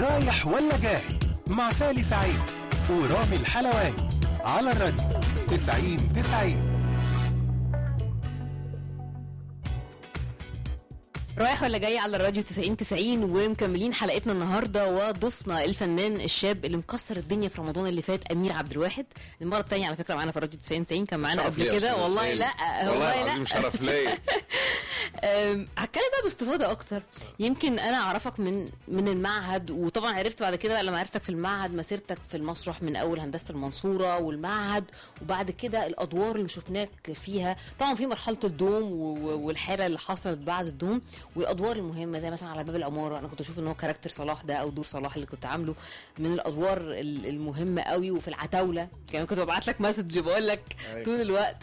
رايح ولا جاي مع سالي سعيد ورامي الحلواني على الراديو 90 90 رايح ولا جاي على الراديو 90 90 ومكملين حلقتنا النهارده وضفنا الفنان الشاب اللي مكسر الدنيا في رمضان اللي فات امير عبد الواحد المره الثانيه على فكره معانا في الراديو 90 90 كان معانا شرف قبل ليا يا كده أستاذ والله إسماعيل. لا والله والله العظيم لا شرف ليا أم، هتكلم بقى باستفاضه اكتر يمكن انا اعرفك من من المعهد وطبعا عرفت بعد كده بقى لما عرفتك في المعهد مسيرتك في المسرح من اول هندسه المنصوره والمعهد وبعد كده الادوار اللي شفناك فيها طبعا في مرحله الدوم و- و- والحاله اللي حصلت بعد الدوم والادوار المهمه زي مثلا على باب العماره انا كنت اشوف ان هو كاركتر صلاح ده او دور صلاح اللي كنت عامله من الادوار ال- المهمه قوي وفي العتاوله كمان كنت ببعت لك مسج بقول لك أيوة. طول الوقت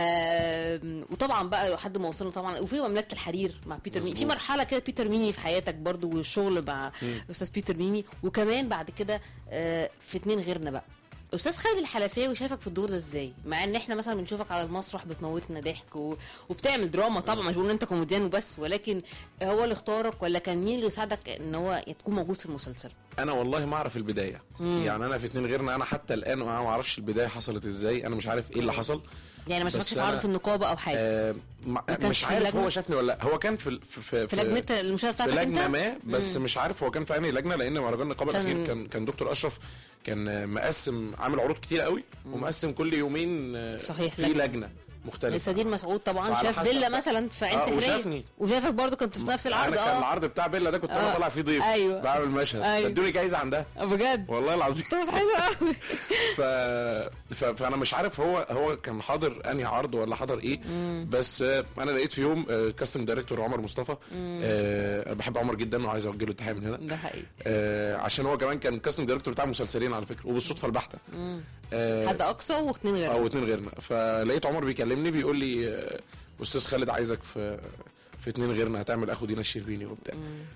آم، وطبعا بقى لحد ما وصلنا طبعا وفي مملكه الحرير مع بيتر ميمي في مظبوط. مرحله كده بيتر ميمي في حياتك برضو والشغل مع استاذ بيتر ميمي وكمان بعد كده آه، في اتنين غيرنا بقى استاذ خالد الحلفاوي شايفك في الدور ده ازاي مع ان احنا مثلا بنشوفك على المسرح بتموتنا ضحك و... وبتعمل دراما طبعا مش بقول ان انت كوميديان وبس ولكن هو اللي اختارك ولا كان مين اللي يساعدك ان هو تكون موجود في المسلسل انا والله ما اعرف البدايه يعني انا في اتنين غيرنا انا حتى الان انا ما اعرفش البدايه حصلت ازاي انا مش عارف ايه اللي حصل يعني ما بس شافكش في أنا- عرض في النقابه او حاجه آه ما كانش مش في عارف اللجنة؟ هو شافني ولا لا هو كان في في في, في لجنه المشاهده في بتاعتك لجنه انت ما بس مم. مش عارف هو كان في انهي لجنه لان مهرجان النقابه كان- الاخير كان كان دكتور اشرف كان آه، مقسم عامل عروض كتير قوي ومقسم كل يومين آه، صحيح، في لجنة. لجنه مختلفه سدير مسعود طبعا وعلى شاف حسب بيلا بقى. مثلا في عين آه، سحريه وشافني. وشافك برضو كنت في نفس العرض انا كان اه العرض بتاع بيلا ده كنت آه. انا طالع فيه ضيف أيوة. بعمل مشهد أيوة. ادوني جايزه عندها بجد والله العظيم طب حلو قوي ف... ف... فانا مش عارف هو هو كان حاضر انهي عرض ولا حضر ايه بس آه، انا لقيت في يوم آه، كاستم دايركتور عمر مصطفى آه، انا بحب عمر جدا وعايز اوجه له تحيه من هنا ده حقيقي آه، عشان هو كمان كان كاستم دايركتور بتاع مسلسلين على فكره وبالصدفه البحته آه، حد اقصى واثنين غير او اتنين غيرنا فلقيت عمر بيكلمني بيقول لي آه، استاذ خالد عايزك في في اتنين غيرنا هتعمل اخو دينا الشربيني وبتاع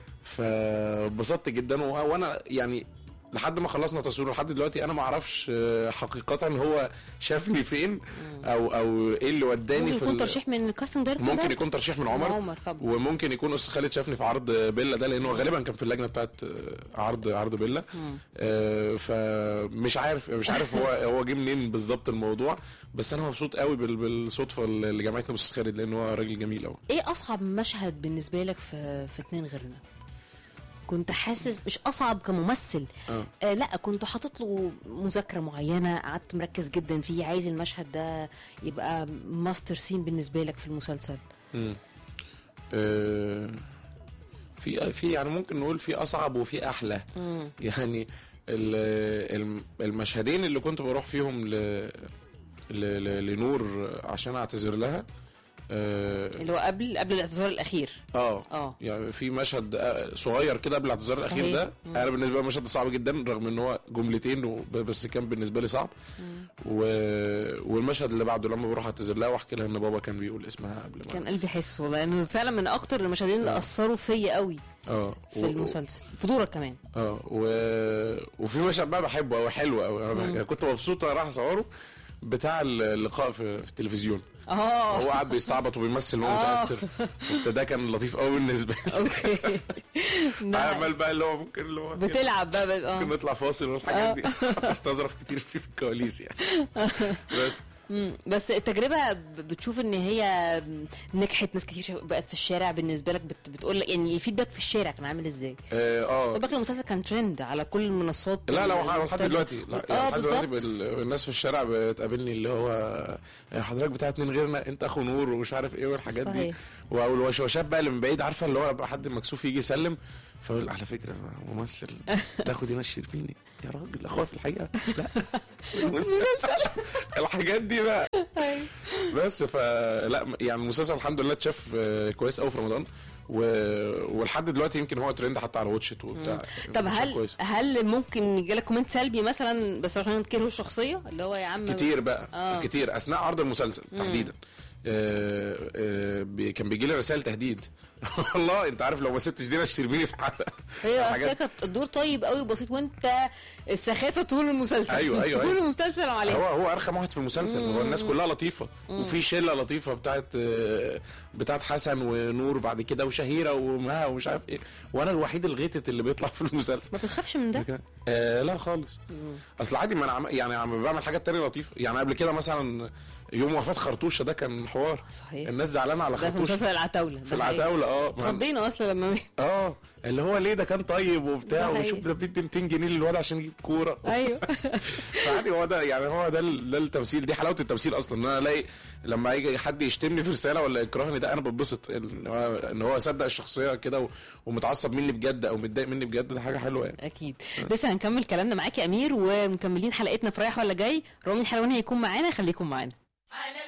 فبسطت جدا و- وانا يعني لحد ما خلصنا تصوير لحد دلوقتي انا ما اعرفش آه، حقيقه هو شافني فين او او ايه اللي وداني ممكن في يكون ال- ترشيح من الكاستنج دايركتور ممكن برضه؟ يكون ترشيح من عمر عمر طبعا وممكن يكون استاذ خالد شافني في عرض بيلا ده لانه غالبا كان في اللجنه بتاعت آه، عرض عرض بيلا آه، فمش عارف مش عارف هو هو جه منين بالظبط الموضوع بس انا مبسوط قوي بال- بالصدفه اللي جمعتنا باستاذ خالد لان هو راجل جميل قوي ايه اصعب مشهد بالنسبه لك في في اتنين غيرنا كنت حاسس مش اصعب كممثل اه آه لا كنت حاطط له مذاكره معينه قعدت مركز جدا فيه عايز المشهد ده يبقى ماستر سين بالنسبه لك في المسلسل مم. آه، في في يعني ممكن نقول في اصعب وفي احلى يعني ال- الم- المشهدين اللي كنت بروح فيهم ل ل- ل- لنور عشان اعتذر لها اه اللي هو قبل قبل الاعتذار الاخير اه اه يعني في مشهد آه، صغير كده قبل الاعتذار الاخير صحيح. ده انا بالنسبه لي المشهد ده صعب جدا رغم ان هو جملتين وب- بس كان بالنسبه لي صعب و... والمشهد اللي بعده لما بروح اعتذر لها واحكي لها ان بابا كان بيقول اسمها قبل ما كان قلبي حس والله انه فعلا من اكتر المشاهدين اللي اثروا فيا قوي اه في و- المسلسل في دورك كمان اه و... وفي مشهد بقى بحبه قوي حلو قوي انا كنت مبسوط وانا رايح اصوره بتاع اللقاء في, في التلفزيون اه هو قاعد بيستعبط وبيمثل ان هو آه. متاثر ده كان لطيف قوي بالنسبه لي اوكي نعم. عمل بقى اللي هو ممكن اللي هو كده. بتلعب بقى بقى- ممكن اه نطلع فاصل والحاجات دي استظرف كتير فيه في الكواليس يعني بس مم. بس التجربه ب- بتشوف ان هي نجحت ناس كتير شاف- بقت في الشارع بالنسبه لك بت... بتقول لك يعني الفيدباك في الشارع كان عامل ازاي؟ اه آه. خد بالك المسلسل كان ترند على كل المنصات لا لا المختلفة. لحد دلوقتي لا اه لحد دلوقتي بالظبط بال- الناس في الشارع بتقابلني اللي هو آه، حضرتك بتاع اتنين غيرنا انت اخو نور ومش عارف ايه والحاجات دي صحيح. والوشوشات بقى اللي من بعيد عارفه اللي هو يبقى حد مكسوف يجي يسلم فيقول على فكره أنا ممثل تاخد دينا الشربيني يا راجل اخويا في الحقيقه لا مسلسل الحاجات دي بقى بس فلا يعني المسلسل الحمد لله اتشاف آه، كويس قوي في رمضان و... ولحد دلوقتي يمكن هو ترند حتى على واتشت وبتاع طب اتشاف هل كويس. هل ممكن يجيلك كومنت سلبي مثلا بس عشان تكرهه الشخصيه اللي هو يا عم كتير بقى آه. آه. كتير اثناء عرض المسلسل تحديدا آه، آه، بي- كان بيجي لي رسائل تهديد والله انت عارف لو ما سبتش دينا الشربيني في حلقه هي حاجات- اصلا كانت الدور طيب قوي بسيط وانت السخافه طول المسلسل أيوة، أيوة، طول أيوة. المسلسل عليه هو هو ارخم واحد في المسلسل هو الناس كلها لطيفه وفي شله لطيفه بتاعت آه، بتاعت حسن ونور بعد كده وشهيره ومها ومش عارف ايه وانا الوحيد الغيتت اللي بيطلع في المسلسل ما بتخافش من ده آه لا خالص اصل عادي ما انا عم يعني عم بعمل حاجات تانية لطيفه يعني قبل كده مثلا يوم وفاه خرطوشه ده كان حوار صحيح. الناس زعلانه على ده في خرطوشه مسلسل العتاوله في العتاوله اه ما- خضينا اصلا لما مات اه اللي هو ليه ده كان طيب وبتاع ده حقيقي. وشوف ده بيدي 200 جنيه للواد عشان يجيب كوره ايوه فعادي هو ده يعني هو ده ال- ده التمثيل دي حلاوه التمثيل اصلا ان انا الاقي لما يجي حد يشتمني في رساله ولا يكرهني ده انا بتبسط ان هو ان هو يصدق الشخصيه كده و- ومتعصب مني بجد او متضايق مني بجد ده حاجه حلوه يعني اكيد لسه هنكمل كلامنا معاك يا امير ومكملين حلقتنا في رايح ولا جاي رامي الحلواني هيكون معانا خليكم معانا على